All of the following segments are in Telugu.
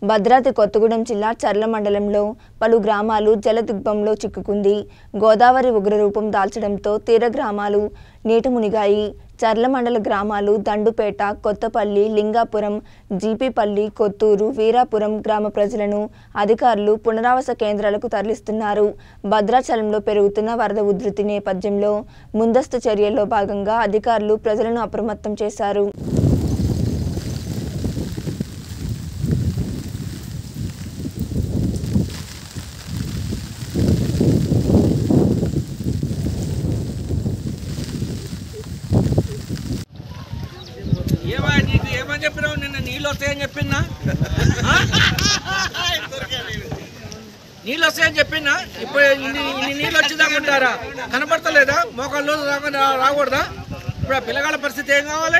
భద్రాద్రి కొత్తగూడెం జిల్లా చర్ల మండలంలో పలు గ్రామాలు జలదిగ్బంలో చిక్కుకుంది గోదావరి ఉగ్రరూపం దాల్చడంతో తీర గ్రామాలు నీట మునిగాయి చర్ల మండల గ్రామాలు దండుపేట కొత్తపల్లి లింగాపురం జీపీపల్లి కొత్తూరు వీరాపురం గ్రామ ప్రజలను అధికారులు పునరావాస కేంద్రాలకు తరలిస్తున్నారు భద్రాచలంలో పెరుగుతున్న వరద ఉధృతి నేపథ్యంలో ముందస్తు చర్యల్లో భాగంగా అధికారులు ప్రజలను అప్రమత్తం చేశారు ఏమా నీకు ఏమని చెప్పినావు నిన్న నీళ్ళు వస్తాయని చెప్పినా నీళ్ళు వస్తాయని చెప్పినా ఇప్పుడు ఇన్ని ఇన్ని నీళ్ళు వచ్చిందాకుంటారా కనపడతలేదా మోకాళ్ళు రాకుండా రాకూడదా ఇప్పుడు ఆ పిల్లగాళ్ళ పరిస్థితి ఏం కావాలి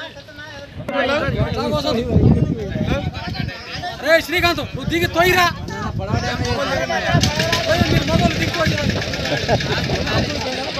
రే శ్రీకాంత్ నువ్వు దిగి తోయిరా తోయి, మీరు మొదలు దిగి తోయి.